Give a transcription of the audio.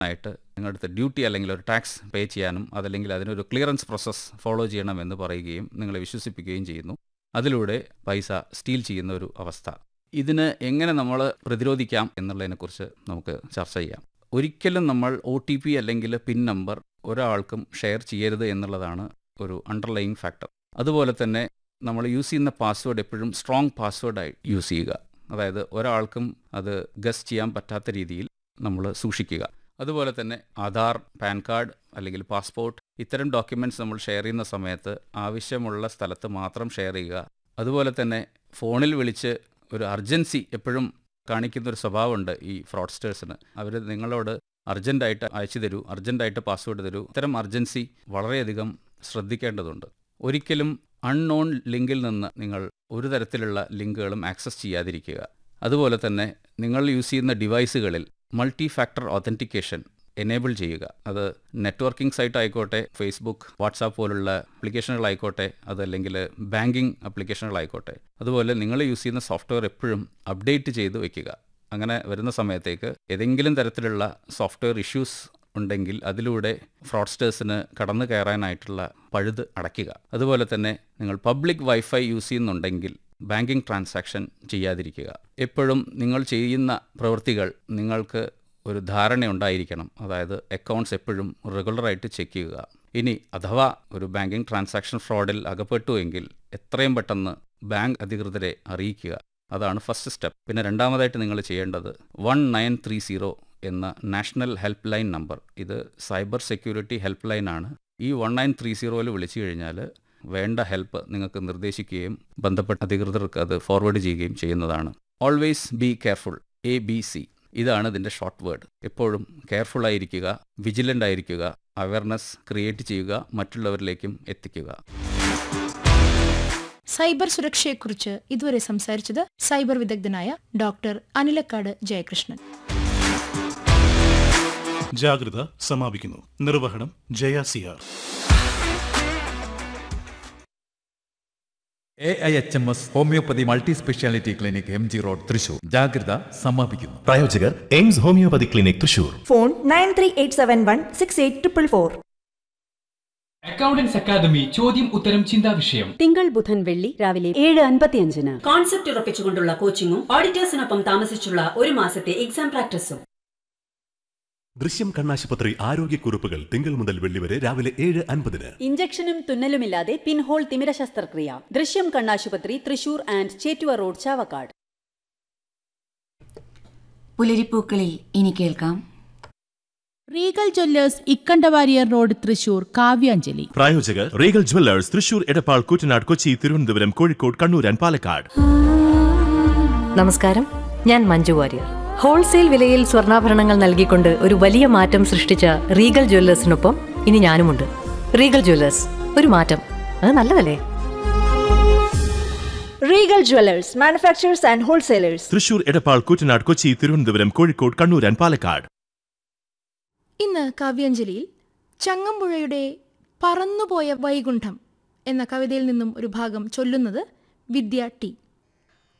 ആയിട്ട് നിങ്ങളുടെ ഡ്യൂട്ടി അല്ലെങ്കിൽ ഒരു ടാക്സ് പേ ചെയ്യാനും അതല്ലെങ്കിൽ അതിനൊരു ക്ലിയറൻസ് പ്രോസസ്സ് ഫോളോ ചെയ്യണമെന്ന് പറയുകയും നിങ്ങളെ വിശ്വസിപ്പിക്കുകയും ചെയ്യുന്നു അതിലൂടെ പൈസ സ്റ്റീൽ ചെയ്യുന്ന ഒരു അവസ്ഥ ഇതിന് എങ്ങനെ നമ്മൾ പ്രതിരോധിക്കാം എന്നുള്ളതിനെക്കുറിച്ച് നമുക്ക് ചർച്ച ചെയ്യാം ഒരിക്കലും നമ്മൾ ഒ ടി പി അല്ലെങ്കിൽ പിൻ നമ്പർ ഒരാൾക്കും ഷെയർ ചെയ്യരുത് എന്നുള്ളതാണ് ഒരു അണ്ടർലൈങ് ഫാക്ടർ അതുപോലെ തന്നെ നമ്മൾ യൂസ് ചെയ്യുന്ന പാസ്വേഡ് എപ്പോഴും സ്ട്രോങ് പാസ്വേഡായി യൂസ് ചെയ്യുക അതായത് ഒരാൾക്കും അത് ഗസ് ചെയ്യാൻ പറ്റാത്ത രീതിയിൽ നമ്മൾ സൂക്ഷിക്കുക അതുപോലെ തന്നെ ആധാർ പാൻ കാർഡ് അല്ലെങ്കിൽ പാസ്പോർട്ട് ഇത്തരം ഡോക്യുമെൻറ്റ്സ് നമ്മൾ ഷെയർ ചെയ്യുന്ന സമയത്ത് ആവശ്യമുള്ള സ്ഥലത്ത് മാത്രം ഷെയർ ചെയ്യുക അതുപോലെ തന്നെ ഫോണിൽ വിളിച്ച് ഒരു അർജൻസി എപ്പോഴും കാണിക്കുന്ന ഒരു സ്വഭാവമുണ്ട് ഈ ഫ്രോഡ്സ്റ്റേഴ്സിന് അവർ നിങ്ങളോട് അർജൻറ്റായിട്ട് അയച്ചു തരൂ അർജൻറ്റായിട്ട് പാസ്വേഡ് തരൂ ഇത്തരം അർജൻസി വളരെയധികം ശ്രദ്ധിക്കേണ്ടതുണ്ട് ഒരിക്കലും അൺനോൺ ലിങ്കിൽ നിന്ന് നിങ്ങൾ ഒരു തരത്തിലുള്ള ലിങ്കുകളും ആക്സസ് ചെയ്യാതിരിക്കുക അതുപോലെ തന്നെ നിങ്ങൾ യൂസ് ചെയ്യുന്ന ഡിവൈസുകളിൽ മൾട്ടി ഫാക്ടർ ഒതൻറ്റിക്കേഷൻ എനേബിൾ ചെയ്യുക അത് നെറ്റ്വർക്കിംഗ് സൈറ്റ് ആയിക്കോട്ടെ ഫേസ്ബുക്ക് വാട്സാപ്പ് പോലുള്ള ആപ്ലിക്കേഷനുകളായിക്കോട്ടെ അതല്ലെങ്കിൽ ബാങ്കിങ് ആപ്ലിക്കേഷനുകളായിക്കോട്ടെ അതുപോലെ നിങ്ങൾ യൂസ് ചെയ്യുന്ന സോഫ്റ്റ്വെയർ എപ്പോഴും അപ്ഡേറ്റ് ചെയ്ത് വയ്ക്കുക അങ്ങനെ വരുന്ന സമയത്തേക്ക് ഏതെങ്കിലും തരത്തിലുള്ള സോഫ്റ്റ്വെയർ ഇഷ്യൂസ് ഉണ്ടെങ്കിൽ അതിലൂടെ ഫ്രോഡ്സ്റ്റേഴ്സിന് കടന്നു കയറാനായിട്ടുള്ള പഴുത് അടയ്ക്കുക അതുപോലെ തന്നെ നിങ്ങൾ പബ്ലിക് വൈഫൈ യൂസ് ചെയ്യുന്നുണ്ടെങ്കിൽ ബാങ്കിങ് ട്രാൻസാക്ഷൻ ചെയ്യാതിരിക്കുക എപ്പോഴും നിങ്ങൾ ചെയ്യുന്ന പ്രവൃത്തികൾ നിങ്ങൾക്ക് ഒരു ധാരണ ഉണ്ടായിരിക്കണം അതായത് അക്കൗണ്ട്സ് എപ്പോഴും റെഗുലറായിട്ട് ചെക്ക് ചെയ്യുക ഇനി അഥവാ ഒരു ബാങ്കിങ് ട്രാൻസാക്ഷൻ ഫ്രോഡിൽ അകപ്പെട്ടു എങ്കിൽ എത്രയും പെട്ടെന്ന് ബാങ്ക് അധികൃതരെ അറിയിക്കുക അതാണ് ഫസ്റ്റ് സ്റ്റെപ്പ് പിന്നെ രണ്ടാമതായിട്ട് നിങ്ങൾ ചെയ്യേണ്ടത് വൺ നയൻ ത്രീ സീറോ എന്ന നാഷണൽ ഹെൽപ്പ് ലൈൻ നമ്പർ ഇത് സൈബർ സെക്യൂരിറ്റി ഹെൽപ്പ് ലൈൻ ആണ് ഈ വൺ നയൻ ത്രീ സീറോയിൽ വിളിച്ചു കഴിഞ്ഞാൽ വേണ്ട ഹെൽപ്പ് നിങ്ങൾക്ക് നിർദ്ദേശിക്കുകയും ബന്ധപ്പെട്ട അധികൃതർക്ക് അത് ഫോർവേഡ് ചെയ്യുകയും ചെയ്യുന്നതാണ് always be careful A B C ഇതാണ് ഇതിൻ്റെ ഷോർട്ട് വേർഡ് എപ്പോഴും കെയർഫുൾ ആയിരിക്കുക വിജിലൻ്റ് ആയിരിക്കുക അവയർനെസ് ക്രിയേറ്റ് ചെയ്യുക മറ്റുള്ളവരിലേക്കും എത്തിക്കുക സൈബർ സുരക്ഷയെക്കുറിച്ച് ഇതുവരെ സംസാരിച്ചത് സൈബർ വിദഗ്ധനായ ഡോക്ടർ അനിലക്കാട് ജയകൃഷ്ണൻ ജാഗ്രത സമാപിക്കുന്നു നിർവഹണം ജയ സിയാർ A I H M S homoeopathy multi speciality clinic M G road Thrissur ജാഗ്രത സമാപിക്കുന്നു പ്രായോജകർ AIMS homoeopathy clinic Thrissur phone nine three eight seven one six eight triple four accountants academy ചോദ്യം ഉത്തരം ചിന്താ വിഷയം തിങ്കൾ ബുധൻ വെള്ളി രാവിലെ ഏഴ് അൻപത്തിയഞ്ചിന് കോൺസെപ്റ്റ് ഉറപ്പിച്ചുകൊണ്ടുള്ള കോച്ചിങ്ങും ഓഡിറ്റേഴ്സിനൊപ്പം താമസിച്ചുള്ള ഒരു മാസത്തെ എക്സാം പ്രാക്ടീസും ദൃശ്യം കണ്ണാശുപത്രി ആരോഗ്യക്കുറിപ്പുകൾ തിങ്കൾ മുതൽ വെള്ളി വരെ രാവിലെ ഏഴ് അൻപതിന് ഇഞ്ചക്ഷനും തുന്നലുമില്ലാതെ പിൻഹോൾ തിമിര ശസ്ത്രക്രിയ ദൃശ്യം കണ്ണാശുപത്രി തൃശൂർ ആൻഡ് ചേറ്റുവ റോഡ് ചാവക്കാട് പുലരിപ്പൂക്കളിൽ ഇനി കേൾക്കാം Regal jewellers Ikkandavarier road Thrissur Kavyanjali പ്രായോജകർ Regal jewellers Thrissur Edappal Koottanad Kochi Thiruvananthapuram Kozhikode Kannur and Palakkad നമസ്കാരം ഞാൻ മഞ്ജു വാര്യർ ഹോൾസെയിൽ വിലയിൽ സ്വർണ്ണാഭരണങ്ങൾ നൽകിക്കൊണ്ട് ഒരു വലിയ മാറ്റം സൃഷ്ടിച്ച റീഗൽ ജ്വല്ലേഴ്സിനൊപ്പം ഇനി ഞാനുമുണ്ട് റീഗൽ ജ്വല്ലേഴ്സ് ഒരു മാറ്റം അത് നല്ലതല്ലേ Regal jewellers manufacturers and wholesalers Thrissur Edappal Koottanad Kochi Thiruvananthapuram Kozhikode Kannur and Palakkad ഇന്ന് കാവ്യാഞ്ജലിയിൽ ചങ്ങമ്പുഴയുടെ പറന്നുപോയ വൈകുണ്ഠം എന്ന കവിതയിൽ നിന്നും ഒരു ഭാഗം ചൊല്ലുന്നത് വിദ്യ ടി